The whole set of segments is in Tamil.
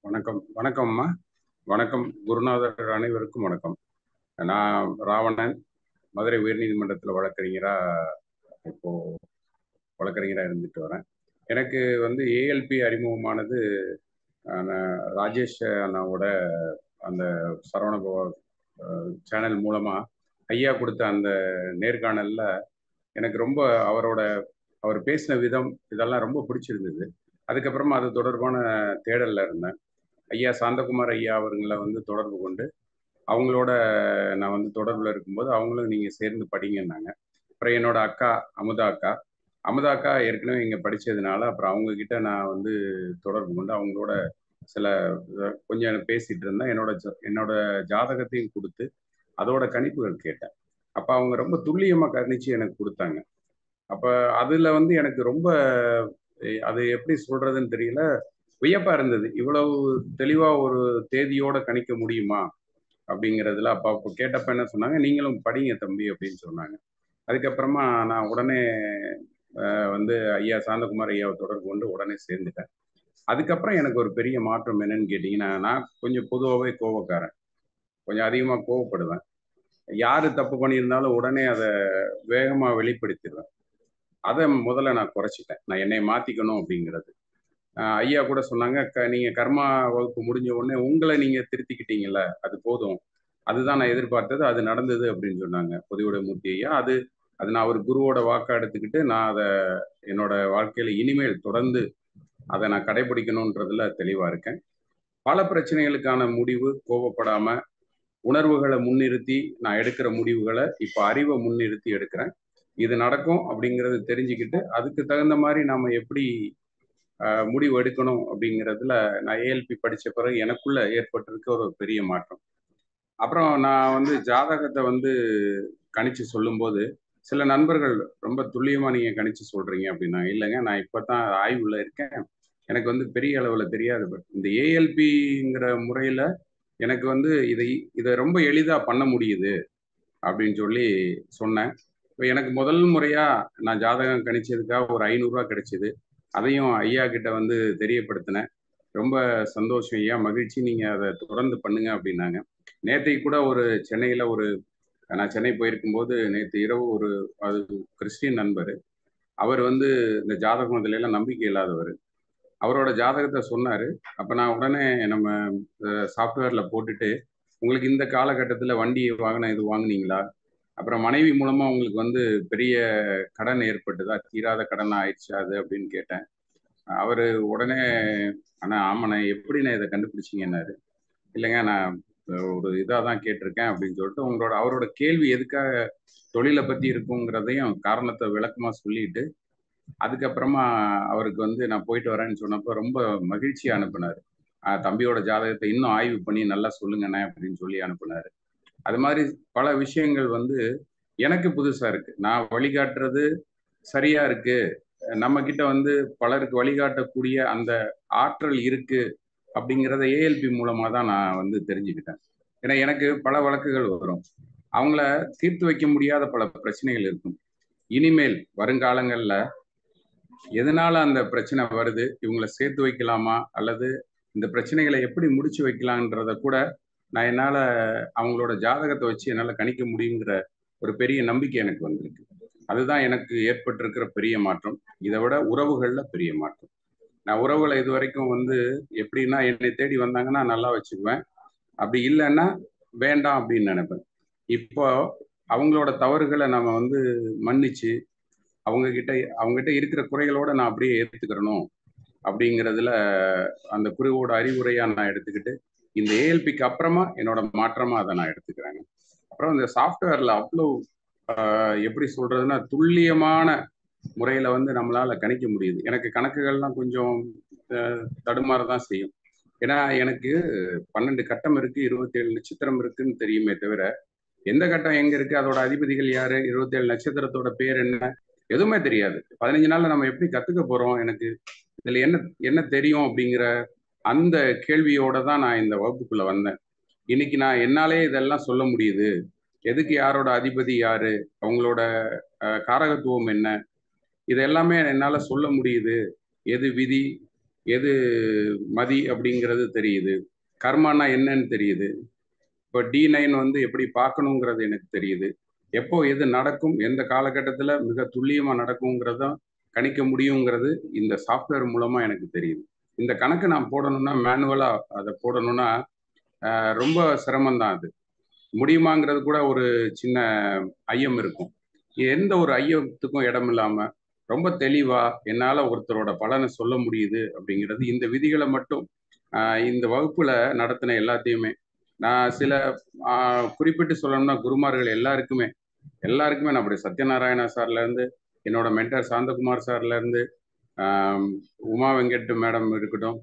வணக்கம் வணக்கம்மா வணக்கம் குருநாதர் அனைவருக்கும் வணக்கம் நான் ராவணன் மதுரை உயர்நீதிமன்றத்தில் வழக்கறிஞரா இப்போ வழக்கறிஞராக இருந்துட்டு வரேன் எனக்கு வந்து ஏஎல்பி அறிமுகமானது நான் ராஜேஷ் அண்ணாவோட அந்த சரவணபவ சேனல் மூலமாக ஐயா கொடுத்த அந்த நேர்காணலில் எனக்கு ரொம்ப அவரோட அவர் பேசின விதம் இதெல்லாம் ரொம்ப பிடிச்சிருந்தது அதுக்கப்புறமா அது தொடர்பான தேடலில் இருந்தேன் ஐயா சாந்தகுமார் ஐயா அவர்களை வந்து தொடர்பு கொண்டு அவங்களோட நான் வந்து தொடர்பில் இருக்கும்போது அவங்களும் நீங்கள் சேர்ந்து படிங்கன்னாங்க அப்புறம் என்னோட அக்கா அமுதா அக்கா அமுதா அக்கா ஏற்கனவே இங்கே படித்ததுனால அப்புறம் அவங்க கிட்ட நான் வந்து தொடர்பு கொண்டு அவங்களோட சில கொஞ்சம் பேசிட்டு இருந்தேன் என்னோட என்னோட ஜாதகத்தையும் கொடுத்து அதோட கணிப்புகள் கேட்டேன் அப்போ அவங்க ரொம்ப துல்லியமாக கணிச்சு எனக்கு கொடுத்தாங்க அப்போ அதில் வந்து எனக்கு ரொம்ப அது எப்படி சொல்றதுன்னு தெரியல வியப்பா இருந்தது இவ்வளவு தெளிவா ஒரு தேதியோட கணிக்க முடியுமா அப்படிங்கிறதுல அப்பா அப்போ கேட்டப்ப என்ன சொன்னாங்க நீங்களும் படிங்க தம்பி அப்படின்னு சொன்னாங்க அதுக்கப்புறமா நான் உடனே வந்து ஐயா சாந்தகுமார் ஐயாவை தொடர்பு கொண்டு உடனே சேர்ந்துட்டேன் அதுக்கப்புறம் எனக்கு ஒரு பெரிய மாற்றம் என்னன்னு கேட்டிங்கன்னா நான் கொஞ்சம் பொதுவாகவே கோவக்காரன் கொஞ்சம் அதிகமாக கோவப்படுவேன் யாரு தப்பு பண்ணியிருந்தாலும் உடனே அதை வேகமாக வெளிப்படுத்திடுவேன் அதை முதல்ல நான் குறைச்சிட்டேன் நான் என்னை மாற்றிக்கணும் அப்படிங்கிறது ஐயா கூட சொன்னாங்க க நீங்கள் கர்மா வகுப்பு முடிஞ்ச உடனே உங்களை நீங்கள் திருத்திக்கிட்டீங்கல்ல அது போதும் அதுதான் நான் எதிர்பார்த்தது அது நடந்தது அப்படின்னு சொன்னாங்க பொதுவுடைய மூர்த்தி ஐயா அது அது நான் ஒரு குருவோட வாக்கா எடுத்துக்கிட்டு நான் அதை என்னோட வாழ்க்கையில் இனிமேல் தொடர்ந்து அதை நான் கடைபிடிக்கணுன்றதுல தெளிவாக இருக்கேன் பல பிரச்சனைகளுக்கான முடிவு கோபப்படாம உணர்வுகளை முன்னிறுத்தி நான் எடுக்கிற முடிவுகளை இப்போ அறிவை முன்னிறுத்தி எடுக்கிறேன் இது நடக்கும் அப்படிங்கிறது தெரிஞ்சுக்கிட்டு அதுக்கு தகுந்த மாதிரி நம்ம எப்படி முடிவு எடுக்கணும் அப்படிங்கிறதுல நான் ஏஎல்பி படித்த பிறகு எனக்குள்ள ஏற்பட்டிருக்க ஒரு பெரிய மாற்றம் அப்புறம் நான் வந்து ஜாதகத்தை வந்து கணிச்சு சொல்லும்போது சில நண்பர்கள் ரொம்ப துல்லியமாக நீங்கள் கணிச்சு சொல்கிறீங்க அப்படின்னா இல்லைங்க நான் இப்போ தான் ஆய்வுல இருக்கேன் எனக்கு வந்து பெரிய அளவில் தெரியாது பட் இந்த ஏஎல்பிங்கிற முறையில் எனக்கு வந்து இதை இதை ரொம்ப எளிதாக பண்ண முடியுது அப்படின்னு சொல்லி சொன்னேன் இப்போ எனக்கு முதல் முறையாக நான் ஜாதகம் கணிச்சதுக்காக ஒரு ஐநூறுரூவா கிடைச்சிது அதையும் ஐயா கிட்ட வந்து தெரியப்படுத்தினேன் ரொம்ப சந்தோஷம் ஐயா மகிழ்ச்சி நீங்கள் அதை தொடர்ந்து பண்ணுங்க அப்படின்னாங்க நேற்றைக்கு கூட ஒரு சென்னையில் ஒரு நான் சென்னை போயிருக்கும்போது நேற்று இரவு ஒரு அது கிறிஸ்டின் நண்பர் அவர் வந்து இந்த ஜாதகம் இதுலாம் நம்பிக்கை இல்லாதவர் அவரோட ஜாதகத்தை சொன்னார் அப்போ நான் உடனே நம்ம சாஃப்ட்வேரில் போட்டுட்டு உங்களுக்கு இந்த காலகட்டத்தில் வண்டி வாங்கின இது வாங்கினீங்களா அப்புறம் மனைவி மூலமா உங்களுக்கு வந்து பெரிய கடன் ஏற்பட்டுதா தீராத கடன் ஆயிடுச்சு அது அப்படின்னு கேட்டேன் அவர் உடனே அண்ணா ஆமாண்ணே எப்படிண்ணே இதை கண்டுபிடிச்சிங்கன்னாரு இல்லைங்க நான் ஒரு இதாக தான் கேட்டிருக்கேன் அப்படின்னு சொல்லிட்டு உங்களோட அவரோட கேள்வி எதுக்காக தொழிலை பற்றி இருக்குங்கிறதையும் காரணத்தை விளக்கமாக சொல்லிட்டு அதுக்கப்புறமா அவருக்கு வந்து நான் போயிட்டு வரேன்னு சொன்னப்போ ரொம்ப மகிழ்ச்சியாக அனுப்புனார் தம்பியோட ஜாதகத்தை இன்னும் ஆய்வு பண்ணி நல்லா சொல்லுங்கண்ணே அப்படின்னு சொல்லி அனுப்புனாரு அது மாதிரி பல விஷயங்கள் வந்து எனக்கு புதுசா இருக்கு நான் வழிகாட்டுறது சரியா இருக்கு நம்ம கிட்ட வந்து பலருக்கு வழிகாட்டக்கூடிய அந்த ஆற்றல் இருக்கு அப்படிங்கிறத ஏஎல்பி மூலமா தான் நான் வந்து தெரிஞ்சுக்கிட்டேன் ஏன்னா எனக்கு பல வழக்குகள் வரும் அவங்கள தீர்த்து வைக்க முடியாத பல பிரச்சனைகள் இருக்கும் இனிமேல் வருங்காலங்கள்ல எதனால அந்த பிரச்சனை வருது இவங்களை சேர்த்து வைக்கலாமா அல்லது இந்த பிரச்சனைகளை எப்படி முடிச்சு வைக்கலான்றத கூட நான் என்னால் அவங்களோட ஜாதகத்தை வச்சு என்னால் கணிக்க முடியுங்கிற ஒரு பெரிய நம்பிக்கை எனக்கு வந்திருக்கு அதுதான் எனக்கு ஏற்பட்டிருக்கிற பெரிய மாற்றம் இதை விட உறவுகளில் பெரிய மாற்றம் நான் உறவுகளை இது வரைக்கும் வந்து எப்படின்னா என்னை தேடி வந்தாங்கன்னா நல்லா வச்சுக்குவேன் அப்படி இல்லைன்னா வேண்டாம் அப்படின்னு நினைப்பேன் இப்போ அவங்களோட தவறுகளை நம்ம வந்து மன்னிச்சு அவங்க கிட்ட அவங்ககிட்ட இருக்கிற குறைகளோட நான் அப்படியே ஏற்றுக்கிறணும் அப்படிங்கிறதுல அந்த குருவோட அறிவுரையா நான் எடுத்துக்கிட்டு இந்த ஏஎல்பிக்கு அப்புறமா என்னோட மாற்றமா அதை நான் எடுத்துக்கிறேங்க அப்புறம் இந்த சாஃப்ட்வேர்ல அவ்வளோ எப்படி சொல்றதுன்னா துல்லியமான முறையில வந்து நம்மளால கணிக்க முடியுது எனக்கு கணக்குகள்லாம் கொஞ்சம் தடுமாற தான் செய்யும் ஏன்னா எனக்கு பன்னெண்டு கட்டம் இருக்கு இருபத்தி ஏழு நட்சத்திரம் இருக்குன்னு தெரியுமே தவிர எந்த கட்டம் எங்க இருக்கு அதோட அதிபதிகள் யாரு இருபத்தி ஏழு நட்சத்திரத்தோட பேர் என்ன எதுவுமே தெரியாது பதினஞ்சு நாள்ல நம்ம எப்படி கத்துக்க போறோம் எனக்கு இதுல என்ன என்ன தெரியும் அப்படிங்கிற அந்த கேள்வியோட தான் நான் இந்த வகுப்புக்குள்ள வந்தேன் இன்னைக்கு நான் என்னாலே இதெல்லாம் சொல்ல முடியுது எதுக்கு யாரோட அதிபதி யாரு அவங்களோட காரகத்துவம் என்ன இது எல்லாமே என்னால் சொல்ல முடியுது எது விதி எது மதி அப்படிங்கிறது தெரியுது கர்மானா என்னன்னு தெரியுது இப்போ டி நைன் வந்து எப்படி பார்க்கணுங்கிறது எனக்கு தெரியுது எப்போ எது நடக்கும் எந்த காலகட்டத்தில் மிக துல்லியமாக நடக்குங்கிறதும் கணிக்க முடியுங்கிறது இந்த சாஃப்ட்வேர் மூலமாக எனக்கு தெரியுது இந்த கணக்கு நான் போடணும்னா மேனுவலாக அதை போடணும்னா ரொம்ப சிரமம்தான் அது முடியுமாங்கிறது கூட ஒரு சின்ன ஐயம் இருக்கும் எந்த ஒரு ஐயத்துக்கும் இடம் இல்லாமல் ரொம்ப தெளிவாக என்னால் ஒருத்தரோட பலனை சொல்ல முடியுது அப்படிங்கிறது இந்த விதிகளை மட்டும் இந்த வகுப்பில் நடத்தின எல்லாத்தையுமே நான் சில குறிப்பிட்டு சொல்லணும்னா குருமார்கள் எல்லாருக்குமே எல்லாருக்குமே நான் அப்படி சத்யநாராயணா சார்லேருந்து என்னோட மென்டர் சாந்தகுமார் சார்லேருந்து உமா வெங்கட் மேடம் இருக்கட்டும்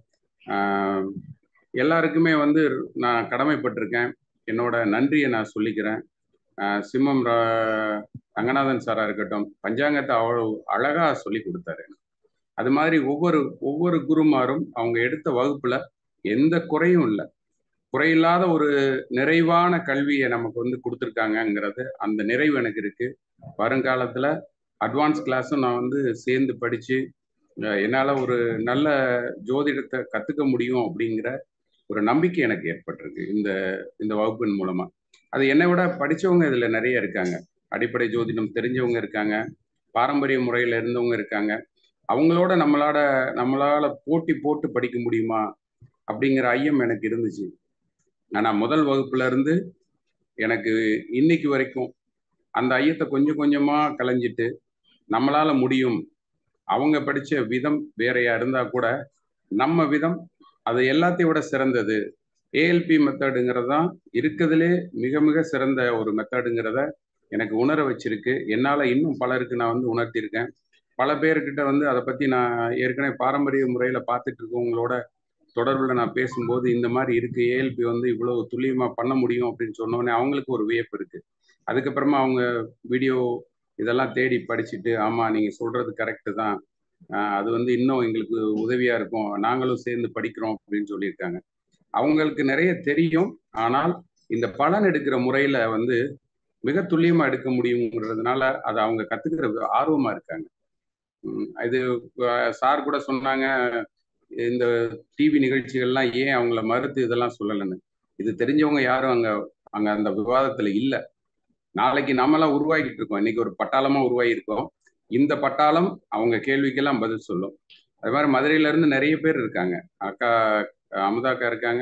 எல்லாருக்குமே வந்து நான் கடமைப்பட்டிருக்கேன் என்னோட நன்றியை நான் சொல்லிக்கிறேன் சிம்மம் ரங்கநாதன் சாரா இருக்கட்டும் பஞ்சாங்கத்தை அவ்வளோ அழகா சொல்லி கொடுத்தாரு அது மாதிரி ஒவ்வொரு ஒவ்வொரு குருமாரும் அவங்க எடுத்த வகுப்புல எந்த குறையும் இல்லை குறையில்லாத ஒரு நிறைவான கல்வியை நமக்கு வந்து கொடுத்துருக்காங்கங்கிறது அந்த நிறைவு எனக்கு இருக்கு வருங்காலத்துல அட்வான்ஸ் கிளாஸும் நான் வந்து சேர்ந்து படிச்சு என்னால் ஒரு நல்ல ஜோதிடத்தை கற்றுக்க முடியும் அப்படிங்கிற ஒரு நம்பிக்கை எனக்கு ஏற்பட்டிருக்கு இந்த இந்த வகுப்பின் மூலமா அது என்னை விட படித்தவங்க இதில் நிறைய இருக்காங்க அடிப்படை ஜோதிடம் தெரிஞ்சவங்க இருக்காங்க பாரம்பரிய முறையில் இருந்தவங்க இருக்காங்க அவங்களோட நம்மளால நம்மளால போட்டி போட்டு படிக்க முடியுமா அப்படிங்கிற ஐயம் எனக்கு இருந்துச்சு ஆனால் முதல் வகுப்புல இருந்து எனக்கு இன்னைக்கு வரைக்கும் அந்த ஐயத்தை கொஞ்சம் கொஞ்சமாக கலைஞ்சிட்டு நம்மளால முடியும் அவங்க படித்த விதம் வேறையா இருந்தால் கூட நம்ம விதம் அது எல்லாத்தையும் விட சிறந்தது ஏஎல்பி மெத்தடுங்கிறது தான் இருக்கிறதுலே மிக மிக சிறந்த ஒரு மெத்தடுங்கிறத எனக்கு உணர வச்சிருக்கு என்னால் இன்னும் பலருக்கு நான் வந்து உணர்த்தியிருக்கேன் பல பேர்கிட்ட வந்து அதை பற்றி நான் ஏற்கனவே பாரம்பரிய முறையில் பார்த்துட்டு இருக்கவங்களோட தொடர்பில் நான் பேசும்போது இந்த மாதிரி இருக்குது ஏஎல்பி வந்து இவ்வளோ துல்லியமாக பண்ண முடியும் அப்படின்னு சொன்னோடனே அவங்களுக்கு ஒரு வியப்பு இருக்குது அதுக்கப்புறமா அவங்க வீடியோ இதெல்லாம் தேடி படிச்சுட்டு ஆமாம் நீங்கள் சொல்கிறது கரெக்டு தான் அது வந்து இன்னும் எங்களுக்கு உதவியாக இருக்கும் நாங்களும் சேர்ந்து படிக்கிறோம் அப்படின்னு சொல்லியிருக்காங்க அவங்களுக்கு நிறைய தெரியும் ஆனால் இந்த பலன் எடுக்கிற முறையில் வந்து மிக துல்லியமாக எடுக்க முடியுங்கிறதுனால அதை அவங்க கற்றுக்கிற ஆர்வமாக இருக்காங்க இது சார் கூட சொன்னாங்க இந்த டிவி நிகழ்ச்சிகள்லாம் ஏன் அவங்கள மறுத்து இதெல்லாம் சொல்லலைன்னு இது தெரிஞ்சவங்க யாரும் அங்கே அங்கே அந்த விவாதத்தில் இல்லை நாளைக்கு நாமெல்லாம் உருவாக்கிட்டு இருக்கோம் இன்னைக்கு ஒரு பட்டாளமாக உருவாகி இருக்கோம் இந்த பட்டாளம் அவங்க கேள்விக்கெல்லாம் பதில் சொல்லும் அது மாதிரி மதுரையில இருந்து நிறைய பேர் இருக்காங்க அக்கா அமுதாக்கா இருக்காங்க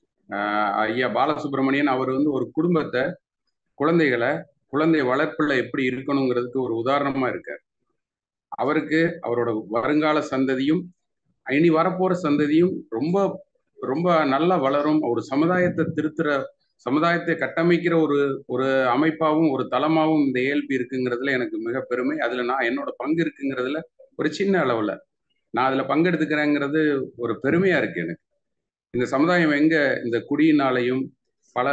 ஐயா பாலசுப்ரமணியன் அவர் வந்து ஒரு குடும்பத்தை குழந்தைகளை குழந்தை வளர்ப்புல எப்படி இருக்கணுங்கிறதுக்கு ஒரு உதாரணமா இருக்கார் அவருக்கு அவரோட வருங்கால சந்ததியும் இனி வரப்போற சந்ததியும் ரொம்ப ரொம்ப நல்லா வளரும் ஒரு சமுதாயத்தை திருத்துற சமுதாயத்தை கட்டமைக்கிற ஒரு ஒரு அமைப்பாகவும் ஒரு தளமாகவும் இந்த ஏஎல்பி இருக்குங்கிறதுல எனக்கு மிக பெருமை அதுல நான் என்னோட பங்கு இருக்குங்கிறதுல ஒரு சின்ன அளவுல நான் அதுல பங்கெடுத்துக்கிறேங்கிறது ஒரு பெருமையா இருக்கு எனக்கு இந்த சமுதாயம் எங்க இந்த குடியினாலையும் பல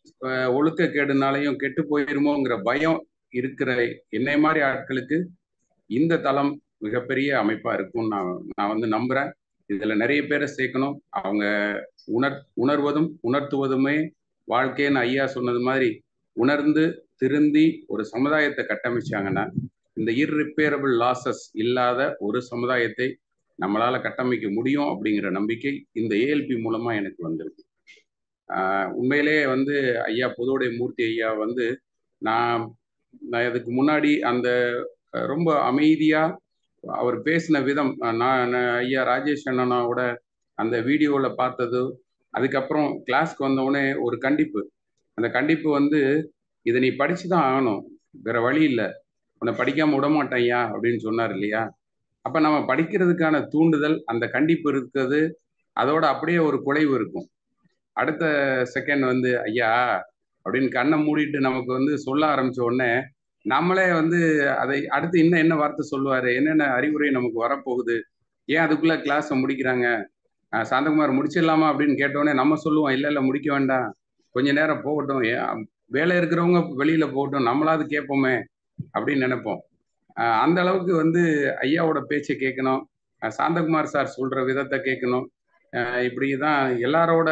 ஒழுக்க கேடுனாலையும் கெட்டு போயிருமோங்கிற பயம் இருக்கிற என்னை மாதிரி ஆட்களுக்கு இந்த தளம் மிகப்பெரிய அமைப்பா இருக்கும்னு நான் நான் வந்து நம்புறேன் இதுல நிறைய பேரை சேர்க்கணும் அவங்க உணர் உணர்வதும் உணர்த்துவதுமே வாழ்க்கைன்னு ஐயா சொன்னது மாதிரி உணர்ந்து திருந்தி ஒரு சமுதாயத்தை கட்டமைச்சாங்கன்னா இந்த இர்ரிப்பேரபிள் லாசஸ் இல்லாத ஒரு சமுதாயத்தை நம்மளால கட்டமைக்க முடியும் அப்படிங்கிற நம்பிக்கை இந்த ஏஎல்பி மூலமா எனக்கு வந்திருக்கு உண்மையிலேயே வந்து ஐயா புதோடைய மூர்த்தி ஐயா வந்து நான் நான் இதுக்கு முன்னாடி அந்த ரொம்ப அமைதியா அவர் பேசின விதம் நான் ஐயா ராஜேஷ் அண்ணனாவோட அந்த வீடியோவில் பார்த்தது அதுக்கப்புறம் கிளாஸ்க்கு வந்தவுடனே ஒரு கண்டிப்பு அந்த கண்டிப்பு வந்து இதை நீ படிச்சு தான் ஆகணும் வேற வழி இல்லை உன்னை படிக்காம விட மாட்டேன்யா அப்படின்னு சொன்னார் இல்லையா அப்ப நம்ம படிக்கிறதுக்கான தூண்டுதல் அந்த கண்டிப்பு இருக்கிறது அதோட அப்படியே ஒரு குலைவு இருக்கும் அடுத்த செகண்ட் வந்து ஐயா அப்படின்னு கண்ணை மூடிட்டு நமக்கு வந்து சொல்ல ஆரம்பிச்ச உடனே நம்மளே வந்து அதை அடுத்து இன்னும் என்ன வார்த்தை சொல்லுவாரு என்னென்ன அறிவுரை நமக்கு வரப்போகுது ஏன் அதுக்குள்ள கிளாஸை முடிக்கிறாங்க சாந்தகுமார் முடிச்சிடலாமா அப்படின்னு கேட்டோடனே நம்ம சொல்லுவோம் இல்லை இல்லை முடிக்க வேண்டாம் கொஞ்ச நேரம் போகட்டும் வேலை இருக்கிறவங்க வெளியில போகட்டும் நம்மளாவது கேட்போமே அப்படின்னு நினைப்போம் அந்த அளவுக்கு வந்து ஐயாவோட பேச்சை கேட்கணும் சாந்தகுமார் சார் சொல்ற விதத்தை கேட்கணும் இப்படி தான் எல்லாரோட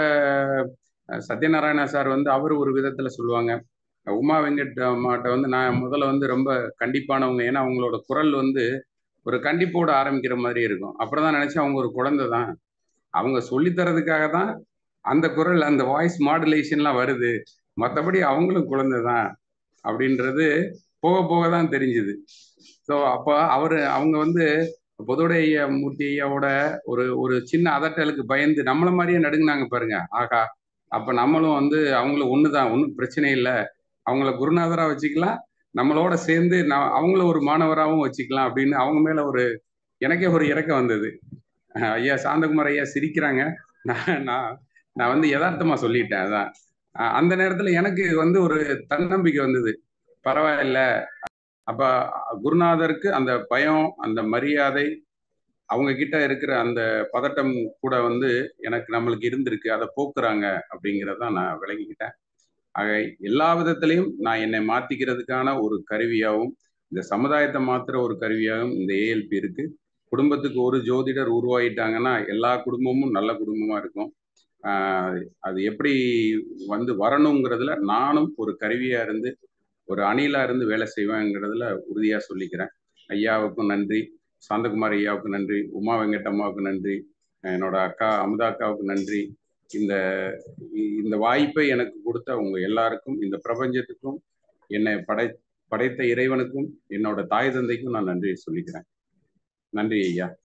சத்யநாராயணா சார் வந்து அவர் ஒரு விதத்துல சொல்லுவாங்க உமா வெங்கட் அம்மாட்ட வந்து நான் முதல்ல வந்து ரொம்ப கண்டிப்பானவங்க ஏன்னா அவங்களோட குரல் வந்து ஒரு கண்டிப்போடு ஆரம்பிக்கிற மாதிரி இருக்கும் அப்புறம் தான் நினைச்சேன் அவங்க ஒரு குழந்தை தான் அவங்க சொல்லித்தரதுக்காக தான் அந்த குரல் அந்த வாய்ஸ் மாடுலேஷன்லாம் வருது மற்றபடி அவங்களும் குழந்தை தான் அப்படின்றது போக போக தான் தெரிஞ்சுது ஸோ அப்போ அவர் அவங்க வந்து பொதுவுடைய ஐயா மூர்த்தி ஐயாவோட ஒரு ஒரு சின்ன அதட்டலுக்கு பயந்து நம்மள மாதிரியே நடுங்கினாங்க பாருங்க ஆகா அப்ப நம்மளும் வந்து அவங்களும் ஒண்ணுதான் ஒன்றும் பிரச்சனை இல்லை அவங்கள குருநாதரா வச்சுக்கலாம் நம்மளோட சேர்ந்து நான் அவங்கள ஒரு மாணவராகவும் வச்சுக்கலாம் அப்படின்னு அவங்க மேல ஒரு எனக்கே ஒரு இறக்கம் வந்தது அஹ் ஐயா சாந்தகுமார் ஐயா சிரிக்கிறாங்க நான் நான் நான் வந்து யதார்த்தமா சொல்லிட்டேன் அதான் அஹ் அந்த நேரத்துல எனக்கு வந்து ஒரு தன்னம்பிக்கை வந்தது பரவாயில்ல அப்ப குருநாதருக்கு அந்த பயம் அந்த மரியாதை அவங்க கிட்ட இருக்கிற அந்த பதட்டம் கூட வந்து எனக்கு நம்மளுக்கு இருந்திருக்கு அதை போக்குறாங்க அப்படிங்கிறத நான் விளங்கிக்கிட்டேன் ஆக எல்லா விதத்திலையும் நான் என்னை மாத்திக்கிறதுக்கான ஒரு கருவியாகவும் இந்த சமுதாயத்தை மாத்துற ஒரு கருவியாகவும் இந்த ஏஎல்பி இருக்கு குடும்பத்துக்கு ஒரு ஜோதிடர் உருவாயிட்டாங்கன்னா எல்லா குடும்பமும் நல்ல குடும்பமா இருக்கும் ஆஹ் அது எப்படி வந்து வரணுங்கிறதுல நானும் ஒரு கருவியா இருந்து ஒரு அணிலா இருந்து வேலை செய்வேங்கிறதுல உறுதியா சொல்லிக்கிறேன் ஐயாவுக்கும் நன்றி சாந்தகுமார் ஐயாவுக்கு நன்றி உமா வெங்கட்டம்மாவுக்கு நன்றி என்னோட அக்கா அமுதா அக்காவுக்கு நன்றி இந்த இந்த வாய்ப்பை எனக்கு கொடுத்த உங்க எல்லாருக்கும் இந்த பிரபஞ்சத்துக்கும் என்னை படை படைத்த இறைவனுக்கும் என்னோட தாய் தந்தைக்கும் நான் நன்றி சொல்லிக்கிறேன் நன்றி ஐயா